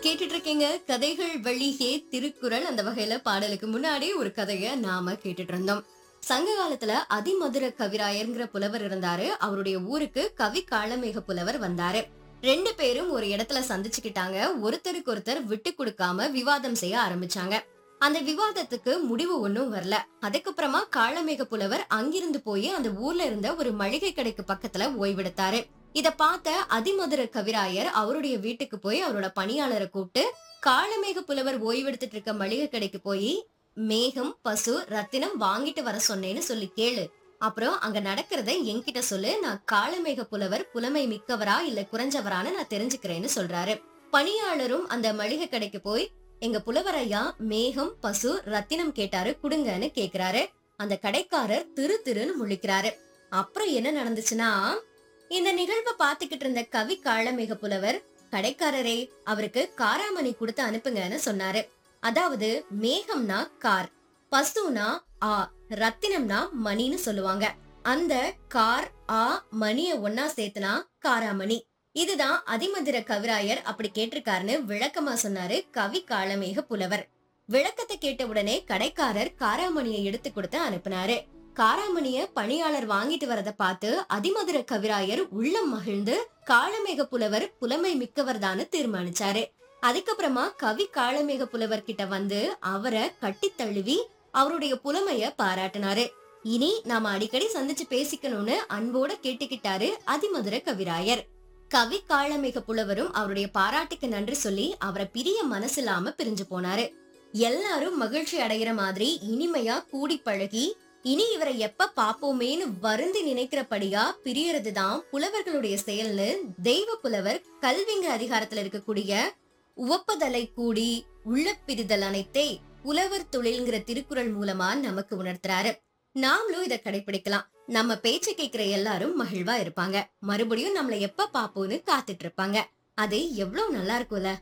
கேட்டுட்டு இருக்கீங்க கதைகள் வழியே திருக்குறள் அந்த வகையில பாடலுக்கு முன்னாடி ஒரு கதைய நாம கேட்டுட்டு இருந்தோம் சங்க காலத்துல அதிமதுர கவிராயர்ங்கிற புலவர் இருந்தாரு அவருடைய ஊருக்கு கவி காளமேக புலவர் வந்தாரு ரெண்டு பேரும் ஒரு இடத்துல சந்திச்சுக்கிட்டாங்க ஒருத்தருக்கு ஒருத்தர் விட்டு கொடுக்காம விவாதம் செய்ய ஆரம்பிச்சாங்க அந்த விவாதத்துக்கு முடிவு ஒண்ணும் வரல அதுக்கப்புறமா காளமேக புலவர் அங்கிருந்து போய் அந்த ஊர்ல இருந்த ஒரு மளிகை கடைக்கு பக்கத்துல ஓய்வெடுத்தாரு இத பார்த்த அதிமதுர கவிராயர் அவருடைய வீட்டுக்கு போய் அவரோட பணியாளரை கூப்பிட்டு காளமேக புலவர் ஓய்வெடுத்துட்டு இருக்க மளிகை கடைக்கு போய் மேகம் பசு ரத்தினம் வாங்கிட்டு வர சொன்னேன்னு சொல்லி கேளு அப்புறம் அங்க நடக்கிறத என்கிட்ட சொல்லு நான் காளமேக புலவர் புலமை மிக்கவரா இல்ல குறைஞ்சவரான்னு நான் தெரிஞ்சுக்கிறேன்னு சொல்றாரு பணியாளரும் அந்த மளிகை கடைக்கு போய் எங்க புலவர் ஐயா மேகம் பசு ரத்தினம் கேட்டாரு குடுங்கன்னு கேக்குறாரு அந்த கடைக்காரர் திரு திருன்னு முழிக்கிறாரு அப்புறம் என்ன நடந்துச்சுன்னா இந்த நிகழ்வை பாத்துக்கிட்டு இருந்த கவி காளமேக புலவர் கடைக்காரரே அவருக்கு காராமணி கொடுத்து அனுப்புங்கன்னு சொன்னாரு அதாவது மேகம்னா கார் பசுனா ஆ ரத்தினம்னா மணின்னு சொல்லுவாங்க அந்த கார் ஆ மணிய ஒன்னா சேர்த்துனா காராமணி இதுதான் அதிமதுர கவிராயர் அப்படி கேட்டிருக்காருன்னு விளக்கமா சொன்னாரு கவி காளமேக புலவர் விளக்கத்தை கேட்ட உடனே கடைக்காரர் காராமணியை எடுத்து கொடுத்து அனுப்புனாரு காராமணிய பணியாளர் வாங்கிட்டு வரத பார்த்து அதிமதுர கவிராயர் உள்ளம் மகிழ்ந்து காளமேக புலவர் புலமை மிக்கவர் தீர்மானிச்சாரு அதுக்கப்புறமா கவி காளமேக புலவர் கிட்ட வந்து அவரை கட்டி தழுவி அவருடைய புலமைய பாராட்டினாரு இனி நாம அடிக்கடி சந்திச்சு பேசிக்கணும்னு அன்போட கேட்டுக்கிட்டாரு அதிமதுர கவிராயர் கவி காளமேக புலவரும் அவருடைய பாராட்டுக்கு நன்றி சொல்லி அவரை பிரிய மனசில்லாம பிரிஞ்சு போனாரு எல்லாரும் மகிழ்ச்சி அடைகிற மாதிரி இனிமையா கூடி பழகி இனி இவரை எப்ப பாப்போமேன்னு வருந்தி நினைக்கிறபடியா பிரியறதுதான் புலவர்களுடைய செயல்னு தெய்வ புலவர் கல்விங்கிற அதிகாரத்துல இருக்கக்கூடிய உவப்பதலை கூடி உள்ள பிரிதல் அனைத்தே புலவர் தொழில்ங்கிற திருக்குறள் மூலமா நமக்கு உணர்த்துறாரு நாமளும் இத கடைபிடிக்கலாம் நம்ம பேச்ச கேக்குற எல்லாரும் மகிழ்வா இருப்பாங்க மறுபடியும் நம்மள எப்ப பாப்போம்னு காத்துட்டு இருப்பாங்க அது எவ்வளவு நல்லா இருக்கும்ல